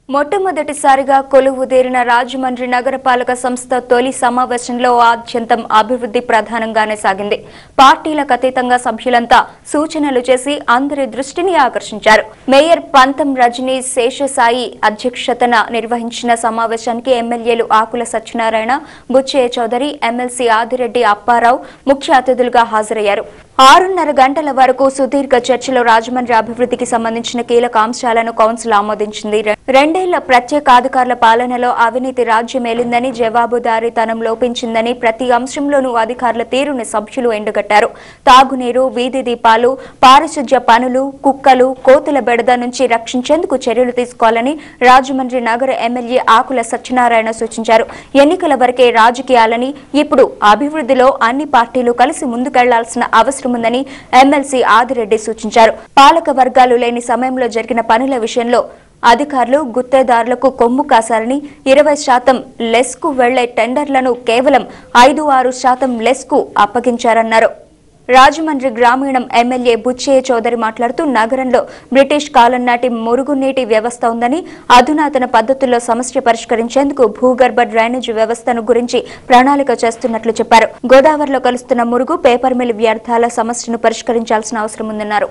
మొట్టమొదటిసారిగా కొలువుదేరిన రాజమండ్రి నగరపాలక సంస్థ తొలి సమావేశంలో ఆద్యంతం అభివృద్ధి ప్రధానంగానే సాగింది పార్టీలకు అతీతంగా సభ్యులంతా సూచనలు చేసి అందరి దృష్టిని ఆకర్షించారు మేయర్ పంతం రజనీ శేషసాయి అధ్యక్షతన నిర్వహించిన సమావేశానికి ఎమ్మెల్యేలు ఆకుల సత్యనారాయణ బుచ్చయ్య చౌదరి ఎమ్మెల్సీ ఆదిరెడ్డి అప్పారావు ముఖ్య అతిథులుగా హాజరయ్యారు ఆరున్నర గంటల వరకు సుదీర్ఘ చర్చలో రాజమండ్రి అభివృద్ధికి సంబంధించిన కీలక అంశాలను కౌన్సిల్ ఆమోదించింది రె- రెండేళ్ల ప్రత్యేక అధికారుల పాలనలో అవినీతి రాజ్యమేలిందని జవాబుదారీతనం లోపించిందని ప్రతి అంశంలోనూ అధికారుల తీరుని సభ్యులు ఎండగట్టారు తాగునీరు వీధి దీపాలు పారిశుధ్య పనులు కుక్కలు కోతుల బెడద నుంచి రక్షించేందుకు చర్యలు తీసుకోవాలని రాజమండ్రి నగర ఎమ్మెల్యే ఆకుల సత్యనారాయణ సూచించారు ఎన్నికల వరకే రాజకీయాలని ఇప్పుడు అభివృద్ధిలో అన్ని పార్టీలు కలిసి ముందుకెళ్లాల్సిన అవసరముందని ఎమ్మెల్సీ ఆదిరెడ్డి సూచించారు పాలక వర్గాలు లేని సమయంలో జరిగిన పనుల విషయంలో అధికారులు గుత్తేదారులకు కొమ్ము కాశారని ఇరవై శాతం లెస్ కు వెళ్లే టెండర్లను కేవలం ఐదు ఆరు శాతం లెస్ కు అప్పగించారన్నారు రాజమండ్రి గ్రామీణం ఎమ్మెల్యే బుచ్చయ్య చౌదరి మాట్లాడుతూ నగరంలో బ్రిటిష్ కాలం నాటి మురుగునీటి వ్యవస్థ ఉందని అధునాతన పద్ధతుల్లో సమస్య పరిష్కరించేందుకు భూగర్భ డ్రైనేజ్ వ్యవస్థను గురించి ప్రణాళిక చేస్తున్నట్లు చెప్పారు గోదావరిలో కలుస్తున్న మురుగు పేపర్ మిల్ వ్యర్థాల సమస్యను పరిష్కరించాల్సిన అవసరం ఉందన్నారు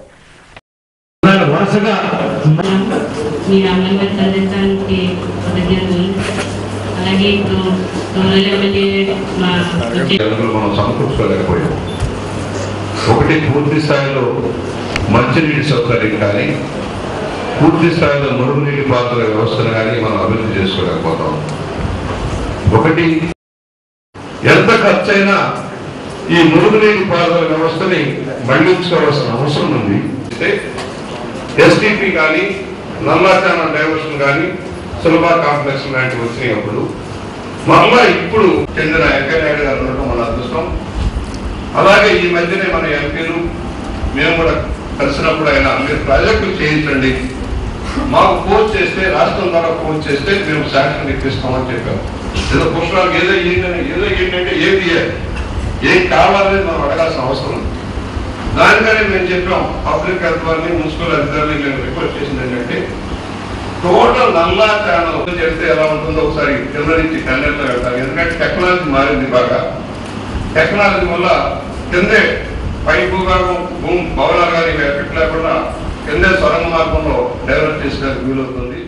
వరుసగా మీ అమలు అందించడానికి కృతజ్ఞతలు అలాగే ఇప్పుడు రూరల్ ఎమ్మెల్యే మా వచ్చే జనాలు మనం సమకూర్చుకోలేకపోయాం ఒకటి పూర్తి స్థాయిలో మంచినీటి సౌకర్యం కానీ పూర్తి స్థాయిలో మురుగునీటి పాత్ర వ్యవస్థను కానీ మనం అభివృద్ధి చేసుకోలేకపోతాం ఒకటి ఎంత ఖర్చైనా ఈ మురుగునీటి పారుదల వ్యవస్థని మళ్లించుకోవాల్సిన అవసరం ఉంది ఎస్టీపీ కానీ నల్లా ఛానల్ డైవర్షన్ కానీ సులభ కాంప్లెక్స్ లాంటివి వచ్చినప్పుడు మరలా ఇప్పుడు చెందిన వెంకయ్య నాయుడు గారు ఉండటం మన అదృష్టం అలాగే ఈ మధ్యనే మన ఎంపీలు మేము కూడా కలిసినప్పుడు ఆయన మీరు ప్రాజెక్టులు చేయించండి మాకు పోస్ట్ చేస్తే రాష్ట్రం ద్వారా పోస్ట్ చేస్తే మేము శాంక్షన్ ఇప్పిస్తామని చెప్పాము ఏదో పుష్పాలకు ఏదో ఏంటంటే ఏదో ఏంటంటే ఏది ఇయ్యాలి. ఏం కావాలనేది మనం అడగాల్సిన అవసరం ఉంది. దానికనే మేము చెప్పాం పబ్లిక్ హెల్త్ వారిని మున్సిపల్ అధికారులు మేము రిక్వెస్ట్ చేసింది ఏంటంటే టోటల్ నల్లా ఛానల్ చేస్తే ఎలా ఉంటుందో ఒకసారి కింద నుంచి కన్నెట్లో వెళ్తాం ఎందుకంటే టెక్నాలజీ మారింది బాగా టెక్నాలజీ వల్ల కిందే పై భూభాగం భూమి భవనాలు కానీ ఎఫెక్ట్ లేకుండా కిందే సొరంగ మార్గంలో డెవలప్ చేసేందుకు వీలవుతుంది